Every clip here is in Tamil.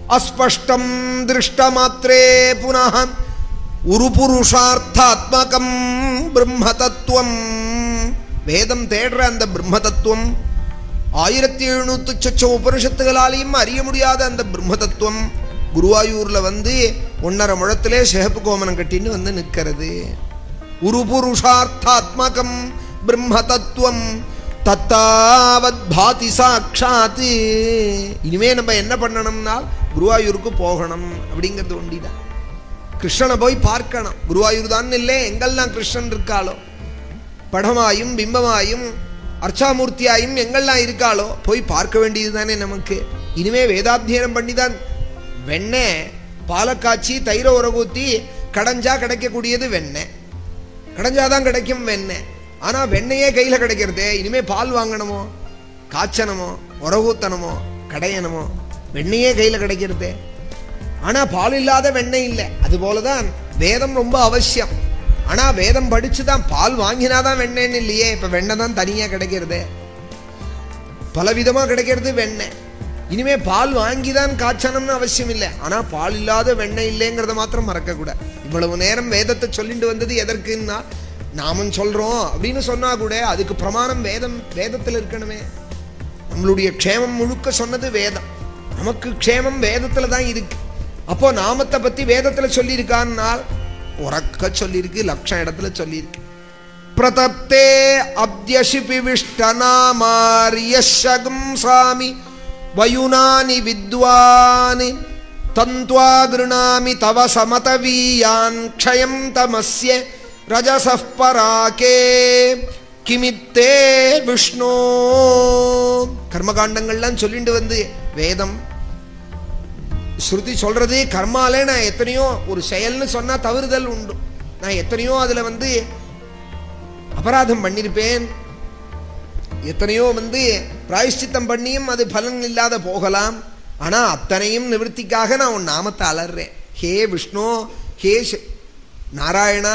அஸ்பஷ்டம் திருஷ்டமாத்திரே புனः உருபுருஷார்த்தாத்மகம் பிரம்ம தத்துவம் வேதம் தேடுற அந்த பிரம்ம தத்துவம் ஆயிரத்தி எழுநூத்தி சொச்ச உபனிஷத்துகளாலையும் அறிய முடியாத அந்த பிரம்ம தத்துவம் குருவாயூர்ல வந்து ஒன்னரை முழத்திலே சிகப்பு கோமனம் கட்டின்னு வந்து நிற்கிறது உருபுருஷார்த்தாத்மகம் பிரம்ம தத்துவம் தத்தாவத் பாதி சாட்சாத் இனிமே நம்ம என்ன பண்ணணும்னா குருவாயூருக்கு போகணும் அப்படிங்கிறது ஒண்டிதான் கிருஷ்ணனை போய் பார்க்கணும் குருவாயூர் தான் இல்லை எங்கெல்லாம் கிருஷ்ணன் இருக்காளோ படமாயும் பிம்பமாயும் அர்ச்சாமூர்த்தியாயும் எங்கெல்லாம் இருக்காளோ போய் பார்க்க வேண்டியது தானே நமக்கு இனிமே வேதாத்தியனம் பண்ணி தான் வெண்ணெய் பாலை காய்ச்சி தயிரை உரகூத்தி கடைஞ்சா கிடைக்கக்கூடியது வெண்ணெய் கடைஞ்சாதான் கிடைக்கும் வெண்ணெய் ஆனா வெண்ணெயே கையில கிடைக்கிறதே இனிமே பால் வாங்கணுமோ காய்ச்சணுமோ உரகூத்தணுமோ கடையணுமோ வெண்ணெயே கையில கிடைக்கிறதே ஆனா பால் இல்லாத வெண்ணெய் இல்லை அது போலதான் வேதம் ரொம்ப அவசியம் ஆனா வேதம் படிச்சு தான் பால் வாங்கினாதான் வெண்ணெய்ன்னு இல்லையே இப்ப வெண்ணெய் தான் தனியா கிடைக்கிறது பலவிதமா கிடைக்கிறது வெண்ணெய் இனிமே பால் வாங்கி தான் காய்ச்சணும்னு அவசியம் இல்லை ஆனா பால் இல்லாத வெண்ணெய் இல்லைங்கிறத மாத்திரம் மறக்க கூட இவ்வளவு நேரம் வேதத்தை சொல்லிட்டு வந்தது எதற்குன்னா நாமும் சொல்றோம் அப்படின்னு சொன்னா கூட அதுக்கு பிரமாணம் வேதம் வேதத்தில் இருக்கணுமே நம்மளுடைய க்ஷேமம் முழுக்க சொன்னது வேதம் நமக்கு க்ஷேமம் வேதத்துல தான் இருக்கு அப்போ நாமத்தை பத்தி வேதத்துல சொல்லியிருக்கான்னால் உறக்க சொல்லியிருக்கு லட்சம் இடத்துல சொல்லியிருக்கு பிரதப்தே அப்யசிபி விஷ்டநாமாரியஷகும் சாமி வயுனானி வித்வானி தந்த்வா கிருணாமி தவ சமதவீயான் க்ஷயம் தமஸ்ய ரஜசः பராகே கிமித்தே விஷ்ணு கர்மகாண்டங்கள்லாம் சொல்லிட்டு வந்து வேதம் ஸ்ருதி சொல்றது கர்மாலே நான் எத்தனையோ ஒரு செயல்னு சொன்னா தவறுதல் உண்டு நான் எத்தனையோ அதுல வந்து அபராதம் பண்ணியிருப்பேன் எத்தனையோ வந்து பிராயஷ்சித்தம் பண்ணியும் அது பலன் இல்லாத போகலாம் ஆனா அத்தனையும் நிவர்த்திக்காக நான் உன் நாமத்தை அலறேன் ஹே விஷ்ணு ஹே சி- நாராயணா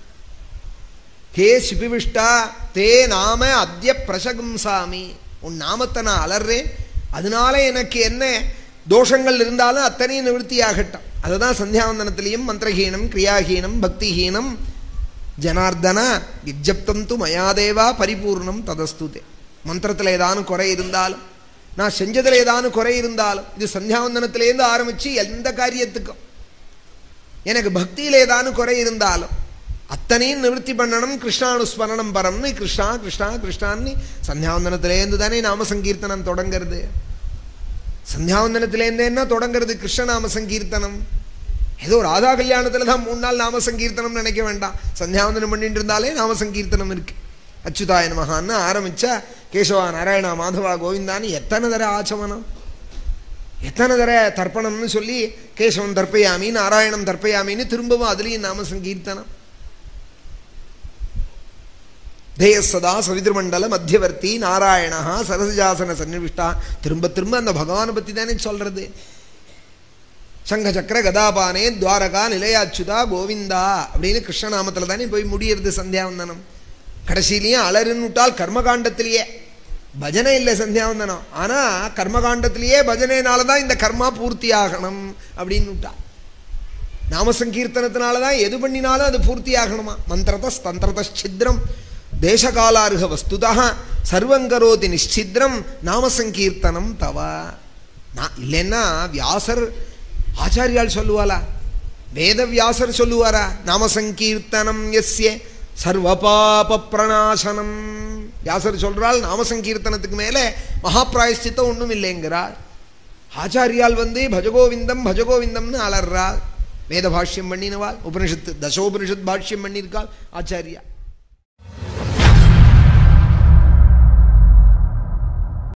ஹே சிபிவிஷ்டா தே நாம அத்ய பிரசகும்சாமி உன் நாமத்தை நான் அலறேன் அதனால எனக்கு என்ன தோஷங்கள் இருந்தாலும் அத்தனையும் நிவர்த்தியாகட்டும் அதுதான் சந்தியாவந்தனத்திலையும் மந்திரஹீனம் கிரியாஹீனம் பக்திஹீனம் ஜனார்தன விஜப்தம் து மயாதேவா பரிபூர்ணம் ததஸ்துதே மந்திரத்தில் ஏதானும் குறை இருந்தாலும் நான் செஞ்சதில் ஏதானும் குறை இருந்தாலும் இது சந்தியாவந்தனத்திலேருந்து ஆரம்பிச்சு எந்த காரியத்துக்கும் எனக்கு பக்தியில் ஏதானும் குறை இருந்தாலும் அத்தனையும் நிவர்த்தி பண்ணணும் கிருஷ்ணானுஸ்மரணம் பரம்னு கிருஷ்ணா கிருஷ்ணா கிருஷ்ணான்னு சந்தியாவந்தனத்திலேருந்து தானே நாம சங்கீர்த்தனம் தொடங்கிறது சந்தியாவந்தனத்திலேருந்து என்ன தொடங்கிறது கிருஷ்ணநாம சங்கீர்த்தனம் ஏதோ ராதா கல்யாணத்துல தான் மூணு நாள் நாம சங்கீர்த்தனம் நினைக்க வேண்டாம் சந்தியாவந்தனம் பண்ணிட்டு இருந்தாலே நாம சங்கீர்த்தனம் இருக்கு அச்சுதாய மகான்னு ஆரம்பிச்சா கேசவா நாராயணா மாதவா கோவிந்தான்னு எத்தனை தர ஆச்சமனம் எத்தனை தர தர்ப்பணம்னு சொல்லி கேசவன் தர்ப்பயாமி நாராயணம் தர்ப்பயாமின்னு திரும்பவும் அதுலேயும் நாம சங்கீர்த்தனம் தேயசதா சவிதிருமண்டல மத்தியவர்த்தி நாராயணா சரசஜாசன சன்னிவிஷ்டா திரும்ப திரும்ப அந்த பகவானை பத்தி தானே சொல்றது சங்க சக்கர கதாபானே துவாரகா நிலையாச்சுதா கோவிந்தா அப்படின்னு கிருஷ்ணநாமத்துல தானே போய் முடியறது சந்தியாவந்தனம் கடைசியிலையும் அலறுன்னு விட்டால் கர்மகாண்டத்திலேயே பஜனை இல்லை சந்தியாவந்தனம் ஆனா கர்மகாண்டத்திலேயே பஜனைனால தான் இந்த கர்மா பூர்த்தி ஆகணும் அப்படின்னு விட்டா நாம சங்கீர்த்தனத்தினால தான் எது பண்ணினாலும் அது பூர்த்தி ஆகணுமா மந்திரத தந்திரதச்சித்ரம் தேசகாலாருக வஸ்துதா சர்வங்கரோதி நிச்சித்ரம் நாம சங்கீர்த்தனம் தவ நான் இல்லைன்னா வியாசர் ஆச்சாரியால் சொல்லுவாளா வேத வியாசர் சொல்லுவாரா நாம சங்கீர்த்தனம் எஸ்ய சர்வ பாப பிரணாசனம் வியாசர் சொல்றால் நாம சங்கீர்த்தனத்துக்கு மேலே மகாபிராயஷ்சித்தம் ஒன்றும் இல்லைங்கிறார் ஆச்சாரியால் வந்து பஜகோவிந்தம் பஜகோவிந்தம்னு அலறாள் வேத பாஷ்யம் பண்ணினவாள் உபனிஷத்து தசோபனிஷத் பாஷ்யம் பண்ணியிருக்காள் ஆச்சாரியா